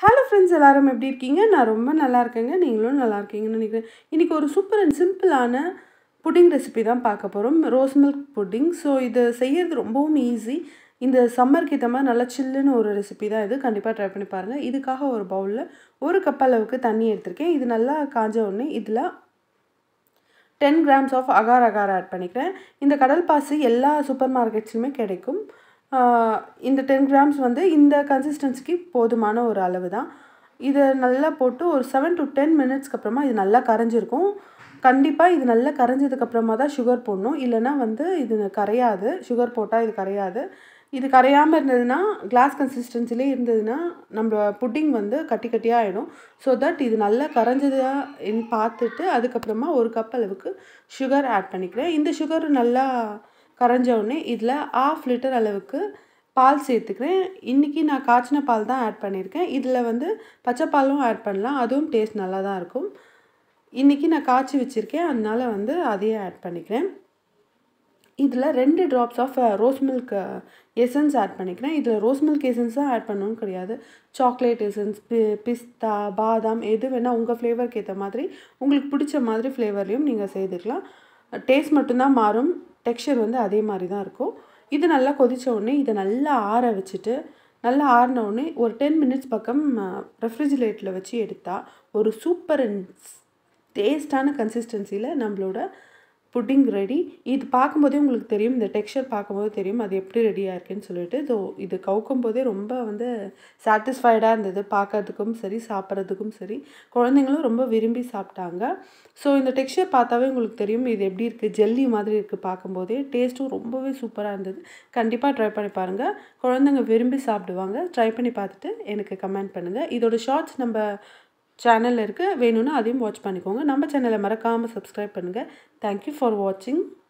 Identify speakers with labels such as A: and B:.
A: hello friends எல்லாரும் எப்படி இருக்கீங்க நான் ரொம்ப நல்லா இருக்கேங்க நீங்களும் நல்லா இருக்கீங்கன்னு நினைக்கிறேன் இன்றைக்கி ஒரு சூப்பர் அண்ட் சிம்பிளான புட்டிங் ரெசிபி தான் பார்க்க போகிறோம் ரோஸ் மில்க் புட்டிங் ஸோ இது செய்யறது ரொம்பவும் ஈஸி இந்த சம்மருக்கு ஏற்ற மாதிரி நல்லா சில்லுன்னு ஒரு ரெசிபி தான் இது கண்டிப்பாக ட்ரை பண்ணி பாருங்கள் இதுக்காக ஒரு பவுலில் ஒரு கப் அளவுக்கு தண்ணி எடுத்திருக்கேன் இது நல்லா காஞ்ச உடனே இதில் ten grams of agar agar add பண்ணிக்கிறேன் இந்த கடல் பாசி எல்லா சூப்பர் மார்க்கெட்ஸ்லையுமே கிடைக்கும் ஆஹ் இந்த டென் கிராம்ஸ் வந்து இந்த கன்சிஸ்டன்சிக்கு போதுமான ஒரு அளவு தான் இதை நல்லா போட்டு ஒரு செவன் டு டென் மினிட்ஸ்க்கு அப்புறமா இது நல்லா கரைஞ்சிருக்கும் கண்டிப்பாக இது நல்லா கரைஞ்சதுக்கப்புறமா தான் சுகர் போடணும் இல்லைன்னா வந்து இது கரையாது சுகர் போட்டால் இது கரையாது இது கரையாமல் இருந்ததுன்னா கிளாஸ் கன்சிஸ்டன்சிலே இருந்ததுன்னா நம்ம புட்டிங் வந்து கட்டி கட்டியாக ஆகிடும் ஸோ தட் இது நல்லா கரைஞ்சதா என்று பார்த்துட்டு அதுக்கப்புறமா ஒரு கப் அளவுக்கு சுகர் ஆட் பண்ணிக்கிறேன் இந்த சுகர் நல்லா கரைஞ்ச உடனே இதில் ஆஃப் லிட்டர் அளவுக்கு பால் சேர்த்துக்கிறேன் இன்றைக்கி நான் காய்ச்சின பால் தான் ஆட் பண்ணியிருக்கேன் இதில் வந்து பச்சை பாலும் ஆட் பண்ணலாம் அதுவும் டேஸ்ட் நல்லா தான் இருக்கும் இன்றைக்கி நான் காய்ச்சி வச்சுருக்கேன் அதனால வந்து அதையே ஆட் பண்ணிக்கிறேன் இதில் ரெண்டு drops of rose milk essence add பண்ணிக்கிறேன் இதில் ரோஸ் மில்க் எசன்ஸ் தான் ஆட் பண்ணணும்னு கிடையாது சாக்லேட் எசன்ஸ் பி பிஸ்தா பாதாம் எது வேணால் உங்கள் ஃப்ளேவருக்கு ஏற்ற மாதிரி உங்களுக்கு பிடிச்ச மாதிரி ஃப்ளேவர்லேயும் நீங்கள் செய்துக்கலாம் டேஸ்ட் மட்டும்தான் மாறும் டெக்ஸ்சர் வந்து அதே மாதிரி தான் இருக்கும் இது நல்லா கொதித்த உடனே இதை நல்லா ஆற வச்சுட்டு நல்லா ஆறின உடனே ஒரு டென் மினிட்ஸ் பக்கம் ரெஃப்ரிஜிரேட்டரில் வச்சு எடுத்தால் ஒரு சூப்பர் அண்ட் டேஸ்டான கன்சிஸ்டன்சியில் நம்மளோட புட்டிங் ரெடி இது பார்க்கும்போதே உங்களுக்கு தெரியும் இந்த டெக்ஸ்சர் பார்க்கும்போது தெரியும் அது எப்படி ரெடியாக இருக்குன்னு சொல்லிட்டு ஸோ இது கவுக்கும் போதே ரொம்ப வந்து சாட்டிஸ்ஃபைடாக இருந்தது பார்க்கறதுக்கும் சரி சாப்பிட்றதுக்கும் சரி குழந்தைங்களும் ரொம்ப விரும்பி சாப்பிட்டாங்க ஸோ இந்த டெக்ஸ்சர் பார்த்தாவே உங்களுக்கு தெரியும் இது எப்படி இருக்குது ஜெல்லி மாதிரி இருக்குது பார்க்கும்போதே டேஸ்ட்டும் ரொம்பவே சூப்பராக இருந்தது கண்டிப்பாக ட்ரை பண்ணி பாருங்கள் குழந்தைங்க விரும்பி சாப்பிடுவாங்க ட்ரை பண்ணி பார்த்துட்டு எனக்கு கமெண்ட் பண்ணுங்கள் இதோட ஷார்ட்ஸ் நம்ம சேனலில் இருக்குது வேணும்னா அதையும் வாட்ச் பண்ணிக்கோங்க நம்ம சேனலை மறக்காமல் சப்ஸ்கிரைப் பண்ணுங்கள் தேங்க்யூ ஃபார் வாட்சிங்